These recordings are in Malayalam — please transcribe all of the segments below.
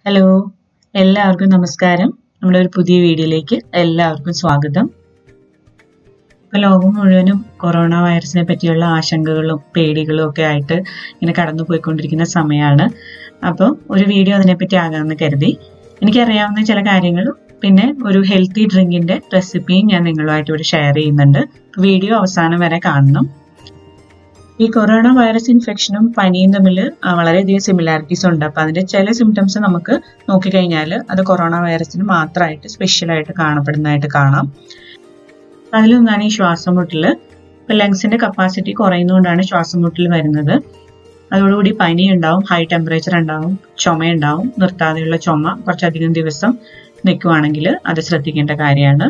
ഹലോ എല്ലാവർക്കും നമസ്കാരം നമ്മുടെ ഒരു പുതിയ വീഡിയോയിലേക്ക് എല്ലാവർക്കും സ്വാഗതം ഇപ്പൊ ലോകം മുഴുവനും കൊറോണ വൈറസിനെ പറ്റിയുള്ള ആശങ്കകളും പേടികളും ഒക്കെ ആയിട്ട് ഇങ്ങനെ കടന്നു പോയിക്കൊണ്ടിരിക്കുന്ന സമയമാണ് അപ്പോൾ ഒരു വീഡിയോ അതിനെപ്പറ്റി ആകാമെന്ന് കരുതി എനിക്കറിയാവുന്ന ചില കാര്യങ്ങളും പിന്നെ ഒരു ഹെൽത്തി ഡ്രിങ്കിന്റെ റെസിപ്പിയും ഞാൻ നിങ്ങളുമായിട്ട് ഇവിടെ ഷെയർ ചെയ്യുന്നുണ്ട് വീഡിയോ അവസാനം വരെ കാണണം ഈ കൊറോണ വൈറസ് ഇൻഫെക്ഷനും പനിയും തമ്മിൽ വളരെയധികം സിമിലാരിറ്റീസ് ഉണ്ട് അപ്പൊ അതിന്റെ ചില സിംറ്റംസ് നമുക്ക് നോക്കിക്കഴിഞ്ഞാൽ അത് കൊറോണ വൈറസിന് മാത്രമായിട്ട് സ്പെഷ്യലായിട്ട് കാണപ്പെടുന്നതായിട്ട് കാണാം അതിലൊന്നാണ് ഈ ശ്വാസം മുട്ടല് ഇപ്പൊ ലങ്സിന്റെ കപ്പാസിറ്റി കുറയുന്നതുകൊണ്ടാണ് ശ്വാസം മുട്ടൽ വരുന്നത് അതോടുകൂടി പനി ഉണ്ടാവും ഹൈ ടെമ്പറേച്ചർ ഉണ്ടാവും ചുമ ഉണ്ടാവും നിർത്താതെയുള്ള ചുമ കുറച്ചധികം ദിവസം നിൽക്കുവാണെങ്കിൽ അത് ശ്രദ്ധിക്കേണ്ട കാര്യമാണ്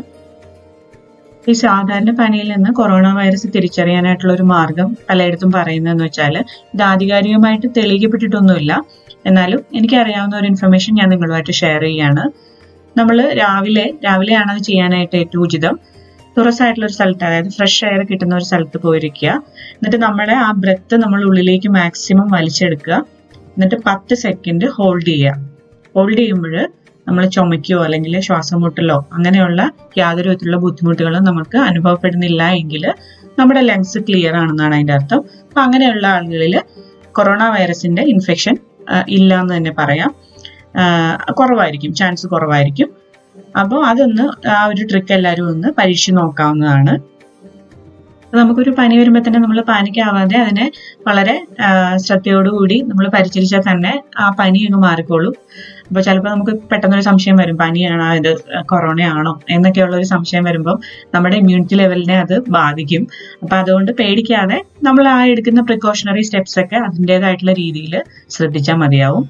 ഈ സാധാരണ പനിയിൽ നിന്ന് കൊറോണ വൈറസ് തിരിച്ചറിയാനായിട്ടുള്ള ഒരു മാർഗം പലയിടത്തും പറയുന്നതെന്ന് വെച്ചാൽ ഇത് ആധികാരികമായിട്ട് തെളിയിക്കപ്പെട്ടിട്ടൊന്നുമില്ല എന്നാലും എനിക്കറിയാവുന്ന ഒരു ഇൻഫർമേഷൻ ഞാൻ നിങ്ങളുമായിട്ട് ഷെയർ ചെയ്യാണ് നമ്മൾ രാവിലെ രാവിലെയാണ് അത് ചെയ്യാനായിട്ട് ഏറ്റവും ഉചിതം തുറസായിട്ടുള്ള ഒരു സ്ഥലത്ത് അതായത് ഫ്രഷ് എയർ കിട്ടുന്ന ഒരു സ്ഥലത്ത് പോയിരിക്കുക എന്നിട്ട് നമ്മുടെ ആ ബ്രത്ത് നമ്മൾ ഉള്ളിലേക്ക് മാക്സിമം വലിച്ചെടുക്കുക എന്നിട്ട് പത്ത് സെക്കൻഡ് ഹോൾഡ് ചെയ്യുക ഹോൾഡ് ചെയ്യുമ്പോൾ നമ്മൾ ചുമയ്ക്കോ അല്ലെങ്കിൽ ശ്വാസം മുട്ടലോ അങ്ങനെയുള്ള യാതൊരു വിധത്തിലുള്ള ബുദ്ധിമുട്ടുകളും നമുക്ക് അനുഭവപ്പെടുന്നില്ല എങ്കിൽ നമ്മുടെ ലങ്സ് ക്ലിയർ ആണെന്നാണ് അതിന്റെ അർത്ഥം അപ്പൊ അങ്ങനെയുള്ള ആളുകളിൽ കൊറോണ വൈറസിന്റെ ഇൻഫെക്ഷൻ ഇല്ല എന്ന് തന്നെ പറയാം കുറവായിരിക്കും ചാൻസ് കുറവായിരിക്കും അപ്പോൾ അതൊന്ന് ആ ഒരു ട്രിക്ക് എല്ലാവരും ഒന്ന് പരീക്ഷിച്ച് നോക്കാവുന്നതാണ് നമുക്കൊരു പനി വരുമ്പോൾ തന്നെ നമ്മൾ പാനിക്കാവാതെ അതിനെ വളരെ ശ്രദ്ധയോടുകൂടി നമ്മൾ പരിചരിച്ചാൽ തന്നെ ആ പനി അങ്ങ് മാറിക്കോളും അപ്പോൾ ചിലപ്പോൾ നമുക്ക് പെട്ടെന്നൊരു സംശയം വരും പനിയാണോ ഇത് കൊറോണയാണോ എന്നൊക്കെയുള്ള ഒരു സംശയം വരുമ്പോൾ നമ്മുടെ ഇമ്മ്യൂണിറ്റി ലെവലിനെ അത് ബാധിക്കും അപ്പൊ അതുകൊണ്ട് പേടിക്കാതെ നമ്മൾ ആ എടുക്കുന്ന പ്രിക്കോഷണറി സ്റ്റെപ്സ് ഒക്കെ അതിൻ്റെതായിട്ടുള്ള രീതിയിൽ ശ്രദ്ധിച്ചാൽ മതിയാവും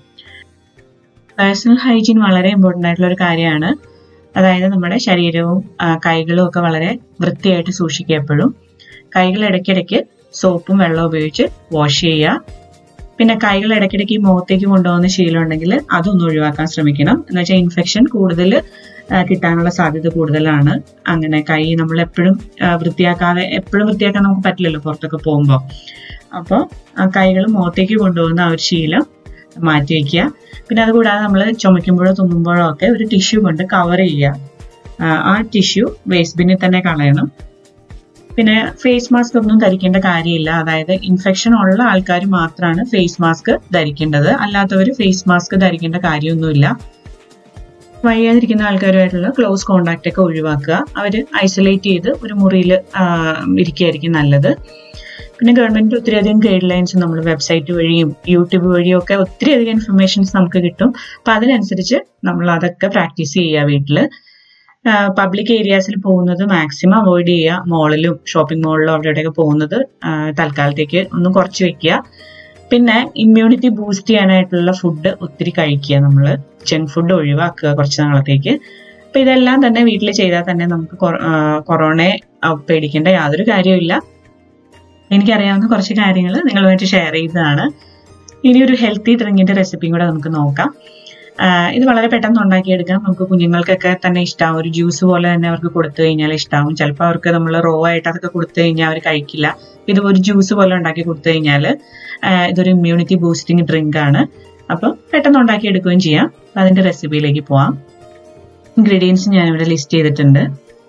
പേഴ്സണൽ ഹൈജീൻ വളരെ ഇമ്പോർട്ടൻ്റ് ആയിട്ടുള്ള ഒരു കാര്യമാണ് അതായത് നമ്മുടെ ശരീരവും കൈകളും ഒക്കെ വളരെ വൃത്തിയായിട്ട് സൂക്ഷിക്കുക എപ്പോഴും കൈകൾ ഇടയ്ക്കിടയ്ക്ക് സോപ്പും വെള്ളവും ഉപയോഗിച്ച് വാഷ് ചെയ്യുക പിന്നെ കൈകൾ ഇടയ്ക്കിടയ്ക്ക് മുഖത്തേക്ക് കൊണ്ടുപോകുന്ന ശീലം ഉണ്ടെങ്കിൽ അതൊന്നും ഒഴിവാക്കാൻ ശ്രമിക്കണം എന്ന് വെച്ചാൽ ഇൻഫെക്ഷൻ കൂടുതൽ കിട്ടാനുള്ള സാധ്യത കൂടുതലാണ് അങ്ങനെ കൈ നമ്മൾ എപ്പോഴും വൃത്തിയാക്കാതെ എപ്പോഴും വൃത്തിയാക്കാൻ നമുക്ക് പറ്റില്ലല്ലോ പുറത്തൊക്കെ പോകുമ്പോൾ അപ്പോൾ കൈകൾ മുഖത്തേക്ക് കൊണ്ടുപോകുന്ന ആ ഒരു ശീലം മാറ്റി വയ്ക്കുക പിന്നെ അതുകൂടാതെ നമ്മൾ ചുമയ്ക്കുമ്പോഴോ തുമ്മുമ്പോഴോ ഒക്കെ ഒരു ടിഷ്യൂ കൊണ്ട് കവർ ചെയ്യുക ആ ടിഷ്യൂ വേസ്റ്റ് ബിന്നിൽ തന്നെ കളയണം പിന്നെ ഫേസ് മാസ്ക് ഒന്നും ധരിക്കേണ്ട കാര്യമില്ല അതായത് ഇൻഫെക്ഷൻ ഉള്ള ആൾക്കാർ മാത്രമാണ് ഫേസ് മാസ്ക് ധരിക്കേണ്ടത് അല്ലാത്തവർ ഫേസ് മാസ്ക് ധരിക്കേണ്ട കാര്യമൊന്നുമില്ല വയ്യാതിരിക്കുന്ന ആൾക്കാരുമായിട്ടുള്ള ക്ലോസ് കോണ്ടാക്ട് ഒക്കെ ഒഴിവാക്കുക അവർ ഐസൊലേറ്റ് ചെയ്ത് ഒരു മുറിയിൽ ഇരിക്കുകയായിരിക്കും നല്ലത് പിന്നെ ഗവൺമെന്റ് ഒത്തിരിയധികം ഗൈഡ് ലൈൻസ് നമ്മൾ വെബ്സൈറ്റ് വഴിയും യൂട്യൂബ് വഴിയും ഒക്കെ ഒത്തിരിയധികം ഇൻഫർമേഷൻസ് നമുക്ക് കിട്ടും അപ്പൊ അതിനനുസരിച്ച് നമ്മൾ അതൊക്കെ പ്രാക്ടീസ് ചെയ്യുക വീട്ടിൽ പബ്ലിക് ഏരിയാസിൽ പോകുന്നത് മാക്സിമം അവോയ്ഡ് ചെയ്യുക മോളിലും ഷോപ്പിംഗ് മോളിലും അവിടെയൊക്കെ പോകുന്നത് തൽക്കാലത്തേക്ക് ഒന്ന് കുറച്ച് വെക്കുക പിന്നെ ഇമ്മ്യൂണിറ്റി ബൂസ്റ്റ് ചെയ്യാനായിട്ടുള്ള ഫുഡ് ഒത്തിരി കഴിക്കുക നമ്മൾ ജങ്ക് ഫുഡ് ഒഴിവാക്കുക കുറച്ച് നാളത്തേക്ക് അപ്പൊ ഇതെല്ലാം തന്നെ വീട്ടിൽ ചെയ്താൽ തന്നെ നമുക്ക് കൊറോണയെ പേടിക്കേണ്ട യാതൊരു കാര്യമില്ല എനിക്കറിയാവുന്ന കുറച്ച് കാര്യങ്ങൾ നിങ്ങളുമായിട്ട് ഷെയർ ചെയ്തതാണ് ഇനി ഒരു ഹെൽത്തി ഡ്രിങ്കിന്റെ റെസിപ്പിയും കൂടെ നമുക്ക് നോക്കാം ഇത് വളരെ പെട്ടെന്ന് ഉണ്ടാക്കിയെടുക്കാം നമുക്ക് കുഞ്ഞുങ്ങൾക്കൊക്കെ തന്നെ ഇഷ്ടമാവും ഒരു ജ്യൂസ് പോലെ തന്നെ അവർക്ക് കൊടുത്തു കഴിഞ്ഞാൽ ഇഷ്ടമാവും ചിലപ്പോൾ അവർക്ക് നമ്മൾ റോ ആയിട്ട് അതൊക്കെ കൊടുത്തു കഴിഞ്ഞാൽ അവർ കഴിക്കില്ല ഇത് ഒരു ജ്യൂസ് പോലെ ഉണ്ടാക്കി കൊടുത്തു കഴിഞ്ഞാൽ ഇതൊരു ഇമ്മ്യൂണിറ്റി ബൂസ്റ്റിംഗ് ഡ്രിങ്ക് ആണ് അപ്പം പെട്ടെന്ന് ഉണ്ടാക്കിയെടുക്കുകയും ചെയ്യാം അതിന്റെ റെസിപ്പിയിലേക്ക് പോവാം ഇൻഗ്രീഡിയൻസ് ഞാനിവിടെ ലിസ്റ്റ് ചെയ്തിട്ടുണ്ട്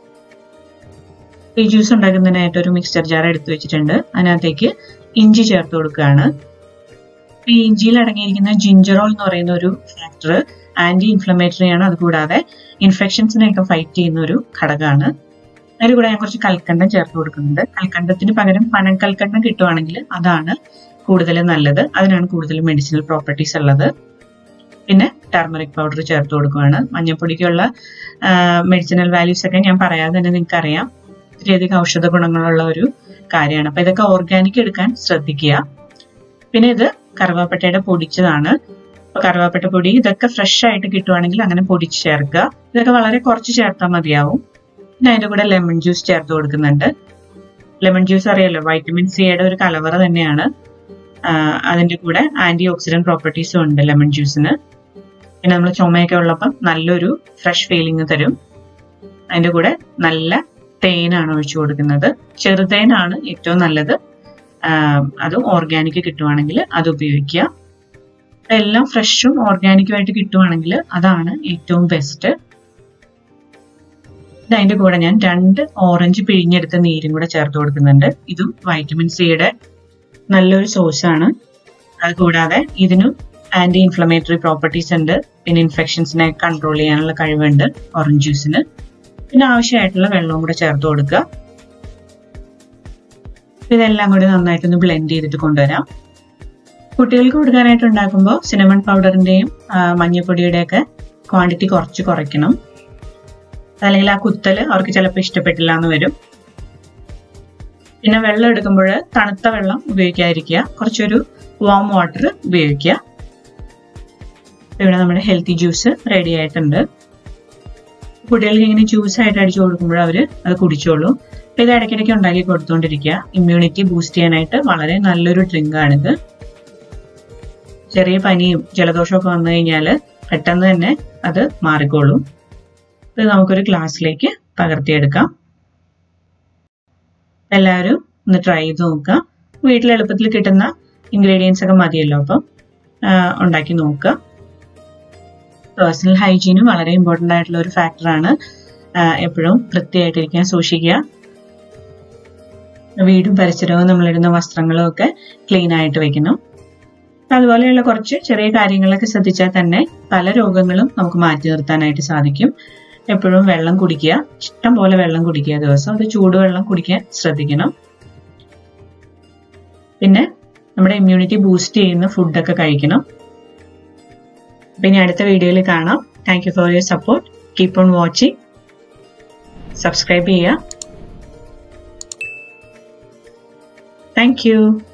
ഈ ജ്യൂസ് ഉണ്ടാക്കുന്നതിനായിട്ട് ഒരു മിക്സ്ചർ ജാർ എടുത്തു വെച്ചിട്ടുണ്ട് അതിനകത്തേക്ക് ഇഞ്ചി ചേർത്ത് കൊടുക്കുകയാണ് ഈ ഇഞ്ചിയിൽ അടങ്ങിയിരിക്കുന്ന ജിഞ്ചറോൾ എന്ന് പറയുന്ന ഒരു ഫാക്ടർ ആന്റി ഇൻഫ്ലമേറ്ററി ആണ് അതുകൂടാതെ ഇൻഫെക്ഷൻസിനെയൊക്കെ ഫൈറ്റ് ചെയ്യുന്ന ഒരു ഘടകമാണ് അതിൽ കൂടെ ഞാൻ കുറച്ച് കൽക്കണ്ടം ചേർത്ത് കൊടുക്കുന്നുണ്ട് കൽക്കണ്ടത്തിന് പകരം പനം കൽക്കണ്ടം കിട്ടുവാണെങ്കിൽ അതാണ് കൂടുതൽ നല്ലത് അതിനാണ് കൂടുതൽ മെഡിസിനൽ പ്രോപ്പർട്ടീസ് ഉള്ളത് പിന്നെ ടർമറിക് പൗഡർ ചേർത്ത് കൊടുക്കുകയാണ് മഞ്ഞൾപ്പൊടിക്കുള്ള മെഡിസിനൽ വാല്യൂസ് ഒക്കെ ഞാൻ പറയാതെ തന്നെ നിങ്ങൾക്ക് അറിയാം ഒത്തിരിയധികം ഔഷധ ഗുണങ്ങളുള്ള ഒരു കാര്യമാണ് അപ്പൊ ഇതൊക്കെ ഓർഗാനിക് എടുക്കാൻ ശ്രദ്ധിക്കുക പിന്നെ ഇത് കറുവാപ്പട്ടയുടെ പൊടിച്ചതാണ് അപ്പൊ കറുവാപ്പട്ട പൊടി ഇതൊക്കെ ഫ്രഷ് ആയിട്ട് കിട്ടുവാണെങ്കിൽ അങ്ങനെ പൊടിച്ച് ചേർക്കുക ഇതൊക്കെ വളരെ കുറച്ച് ചേർത്താൽ മതിയാവും പിന്നെ അതിന്റെ കൂടെ ലെമൺ ജ്യൂസ് ചേർത്ത് കൊടുക്കുന്നുണ്ട് ലെമൺ ജ്യൂസ് അറിയാലോ വൈറ്റമിൻ സിയുടെ ഒരു കലവറ തന്നെയാണ് അതിന്റെ കൂടെ ആന്റി ഓക്സിഡന്റ് പ്രോപ്പർട്ടീസും ഉണ്ട് ലെമൺ ജ്യൂസിന് പിന്നെ നമ്മൾ ചുമയൊക്കെ ഉള്ളപ്പം നല്ലൊരു ഫ്രഷ് ഫീലിംഗ് തരും അതിന്റെ കൂടെ നല്ല തേനാണ് ഒഴിച്ചു കൊടുക്കുന്നത് ചെറുതേനാണ് ഏറ്റവും നല്ലത് അതും ഓർഗാനിക് കിട്ടുവാണെങ്കിൽ അത് ഉപയോഗിക്കുക എല്ലാം ഫ്രഷും ഓർഗാനിക്കും ആയിട്ട് കിട്ടുവാണെങ്കിൽ അതാണ് ഏറ്റവും ബെസ്റ്റ് അതിന്റെ കൂടെ ഞാൻ രണ്ട് ഓറഞ്ച് പിഴിഞ്ഞെടുത്ത നീരും കൂടെ ചേർത്ത് കൊടുക്കുന്നുണ്ട് ഇതും വൈറ്റമിൻ സിയുടെ നല്ലൊരു സോഴ്സാണ് അത് കൂടാതെ ഇതിനും ആന്റി ഇൻഫ്ലമേറ്ററി പ്രോപ്പർട്ടീസ് ഉണ്ട് പിന്നെ ഇൻഫെക്ഷൻസിനെ കൺട്രോൾ ചെയ്യാനുള്ള കഴിവുണ്ട് ഓറഞ്ച് ജ്യൂസിന് പിന്നെ ആവശ്യമായിട്ടുള്ള വെള്ളവും കൂടെ ചേർത്ത് കൊടുക്കുക ഇതെല്ലാം കൂടി നന്നായിട്ടൊന്ന് ബ്ലെൻഡ് ചെയ്തിട്ട് കൊണ്ടുവരാം കുട്ടികൾക്ക് കൊടുക്കാനായിട്ട് ഉണ്ടാക്കുമ്പോൾ സിനമൺ പൗഡറിന്റെയും മഞ്ഞൾപ്പൊടിയുടെയൊക്കെ ക്വാണ്ടിറ്റി കുറച്ച് കുറയ്ക്കണം അല്ലെങ്കിൽ ആ കുത്തല് അവർക്ക് ചിലപ്പോൾ ഇഷ്ടപ്പെട്ടില്ല എന്ന് വരും പിന്നെ വെള്ളം എടുക്കുമ്പോൾ തണുത്ത വെള്ളം ഉപയോഗിക്കാതിരിക്കുക കുറച്ചൊരു വാം വാട്ടർ ഉപയോഗിക്കുക ഇവിടെ നമ്മുടെ ഹെൽത്തി ജ്യൂസ് റെഡി ആയിട്ടുണ്ട് കുട്ടികൾക്ക് ഇങ്ങനെ ജ്യൂസ് ആയിട്ട് അടിച്ചു കൊടുക്കുമ്പോൾ അവർ അത് കുടിച്ചോളൂ അപ്പൊ ഇത് ഇടയ്ക്കിടയ്ക്ക് ഉണ്ടാക്കി കൊടുത്തുകൊണ്ടിരിക്കുക ഇമ്മ്യൂണിറ്റി ബൂസ്റ്റ് ചെയ്യാനായിട്ട് വളരെ നല്ലൊരു ഡ്രിങ്ക് ആണിത് ചെറിയ പനിയും ജലദോഷമൊക്കെ വന്നു കഴിഞ്ഞാൽ പെട്ടെന്ന് തന്നെ അത് മാറിക്കോളും ഇത് നമുക്കൊരു ഗ്ലാസ്സിലേക്ക് പകർത്തിയെടുക്കാം എല്ലാവരും ഒന്ന് ട്രൈ ചെയ്ത് നോക്കുക വീട്ടിൽ എളുപ്പത്തിൽ കിട്ടുന്ന ഇൻഗ്രീഡിയൻസ് ഒക്കെ മതിയല്ലോ അപ്പം ഉണ്ടാക്കി നോക്കുക പേഴ്സണൽ ഹൈജീനും വളരെ ഇമ്പോർട്ടൻ്റ് ആയിട്ടുള്ള ഒരു ഫാക്ടറാണ് എപ്പോഴും വൃത്തിയായിട്ടിരിക്കാൻ സൂക്ഷിക്കുക വീടും പരിസരവും നമ്മളിടുന്ന വസ്ത്രങ്ങളും ഒക്കെ ക്ലീൻ ആയിട്ട് വെക്കണം അതുപോലെയുള്ള കുറച്ച് ചെറിയ കാര്യങ്ങളൊക്കെ ശ്രദ്ധിച്ചാൽ തന്നെ പല രോഗങ്ങളും നമുക്ക് മാറ്റി നിർത്താനായിട്ട് സാധിക്കും എപ്പോഴും വെള്ളം കുടിക്കുക ഇഷ്ടം പോലെ വെള്ളം കുടിക്കുക ദിവസം അത് ചൂടുവെള്ളം കുടിക്കാൻ ശ്രദ്ധിക്കണം പിന്നെ നമ്മുടെ ഇമ്മ്യൂണിറ്റി ബൂസ്റ്റ് ചെയ്യുന്ന ഫുഡൊക്കെ കഴിക്കണം പിന്നെ അടുത്ത വീഡിയോയിൽ കാണാം thank you for your support keep on watching subscribe ചെയ്യുക താങ്ക് യു